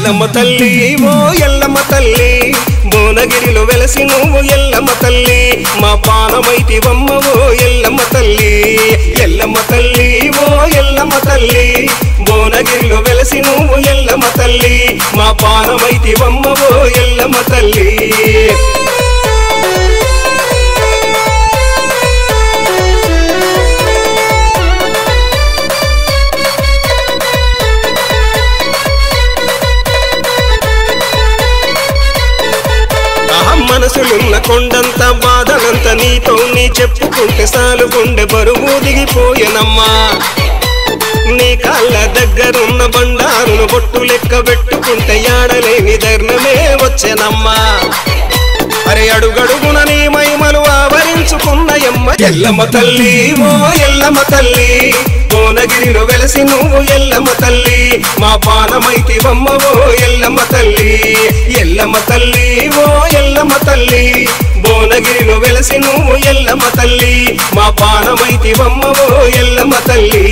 ఎల్లమ్మ తల్లి ఓ ఎల్లమ్మ తల్లి భువనగిరిలో వెలసి నువ్వు ఎల్లమ్మ తల్లి మా పానమైతివమ్మ ఓ ఎల్లమ్మ తల్లి ఎల్లమ్మ తల్లి ఓ ఎల్లమ్మ తల్లి భువనగిరిలో వెలసి నువ్వు ఎల్లమ్మ తల్లి మా పానమైతివమ్మ ఓ ఎల్లమ్మ తల్లి అహం మనసులున్న కొండంత బాధనంత నీతో నీ చెప్పుకుంటే సాలు గుండె బరువు దిగిపోయెనమ్మా నీ కాళ్ళ దగ్గరున్న బండారును బొట్టు లెక్క పెట్టుకుంటే యాడలేని ధర్మమే వచ్చెనమ్మా అరే అడుగడుగున నీ మహిమలు ఆవరించుకున్న ఎమ్మ ఎల్లమ్మ తల్లి ఓ ఎల్లమ్మ తల్లి భువనగిరిలో వెలసి నువ్వు ఎల్లమ్మ తల్లి మా పానమైతి బొమ్మ ఓ ఎల్లమ్మ తల్లి ఎల్లమ్మ తల్లి ఓ ఎల్లమ్మ తల్లి భువనగిరిలో వెలసి నువ్వు ఎల్లమ్మ తల్లి మా పానమైతి బొమ్మ ఓ ఎల్లమ్మ తల్లి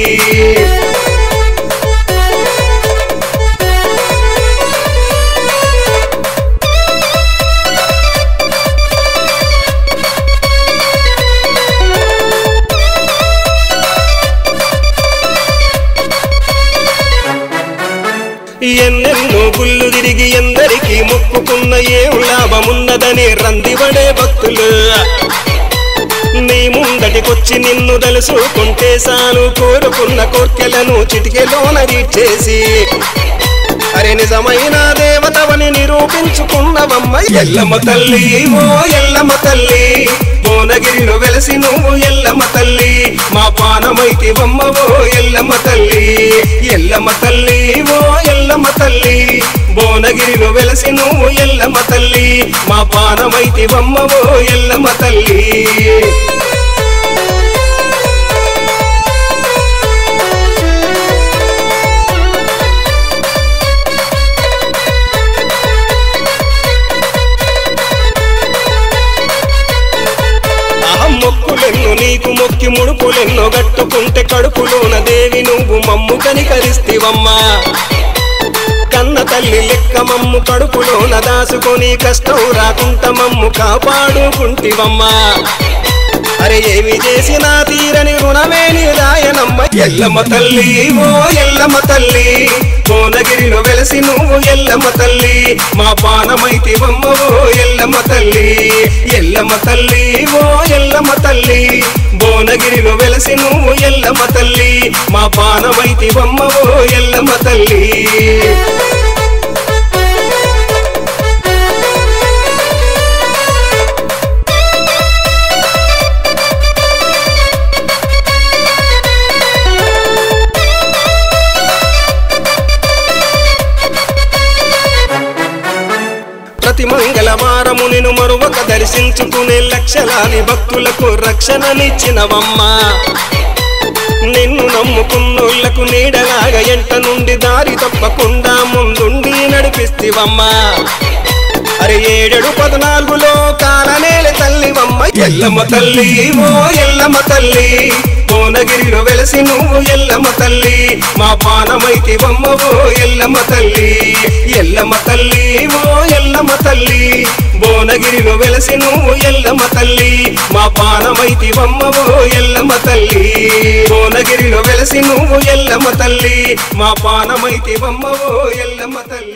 ఎన్నెన్నో గుళ్ళు తిరిగి ఎందరికీ మొక్కుకున్న ఏం లాభమున్నదని రందివడే భక్తులు నీ ముందటికొచ్చి నిన్ను తెలుసుకుంటే సాను కోరుకున్న కోర్కెలను చిటికెలోన తీర్చేసి అరే నిజమైన దేవతవని నిరూపించుకున్నవమ్మ ఎల్లమ్మ తల్లి ఓ ఎల్లమ్మ తల్లి భువనగిరిలో వెలసి నువ్వు ఎల్లమ్మ తల్లి మా పానమైతి బొమ్మ ఓ ఎల్లమ్మ తల్లి ఎల్లమ్మ తల్లి ఓ ఎల్లమ్మ తల్లి భువనగిరిలో వెలసి నువ్వు ఎల్లమ్మ తల్లి మా పానమైతి బొమ్మ ఓ ఎల్లమ్మ తల్లి అహం మొక్కులెన్నో నీకు మొక్కి ముడుపులెన్నో గట్టుకుంటే కడుపులోన దేవి నువ్వు మమ్ము కనికరిస్తివమ్మా కన్న తల్లి లెక్క మమ్ము కడుపులోన దాసుకొని కష్టం రాకుంట మమ్ము కాపాడుకుంటివమ్మా అరే ఏమి చేసినా తీరని రుణమేని రాయనమ్మ ఎల్లమ్మ తల్లి ఓ ఎల్లమ్మ తల్లి భువనగిరిలో వెలసి నువ్వు ఎల్లమ్మ తల్లి మా పానమైతి బొమ్మ ఓ ఎల్లమ్మ తల్లి ఎల్లమ్మ తల్లి ఓ ఎల్లమ్మ తల్లి భువనగిరిలో వెలసి నువ్వు ఎల్లమ్మ తల్లి మా పానమైతి బొమ్మ ఓ ఎల్లమ్మ తల్లి ప్రతి మంగళవారము నిన్ను మరొక దర్శించుకునే లక్షలాది భక్తులకు రక్షణనిచ్చినవమ్మా నిన్ను నమ్ముకున్నోళ్లకు నీడలాగా ఎంట నుండి దారి తప్పకుండా ముందుండి నడిపిస్తివమ్మా అరే ఏడెడు పద్నాలుగులో కాలనేల తల్లివమ్మ ఎల్లమ్మ తల్లి ఓ ఎల్లమ్మ తల్లి భువనగిరిలో వెలసి నువ్వు ఎల్లమ్మ తల్లి మా పానమైతి బొమ్మ ఓ ఎల్లమ్మ తల్లి ఎల్లమ్మ తల్లి ఓ ఎల్లమ్మ తల్లి భువనగిరిలో వెలసి నువ్వు ఎల్లమ్మ తల్లి మా పానమైతి బొమ్మ ఓ ఎల్లమ్మ తల్లి భువనగిరిలో వెలసి నువ్వు ఎల్లమ్మ తల్లి మా పానమైతి బొమ్మ ఓ ఎల్లమ్మ తల్లి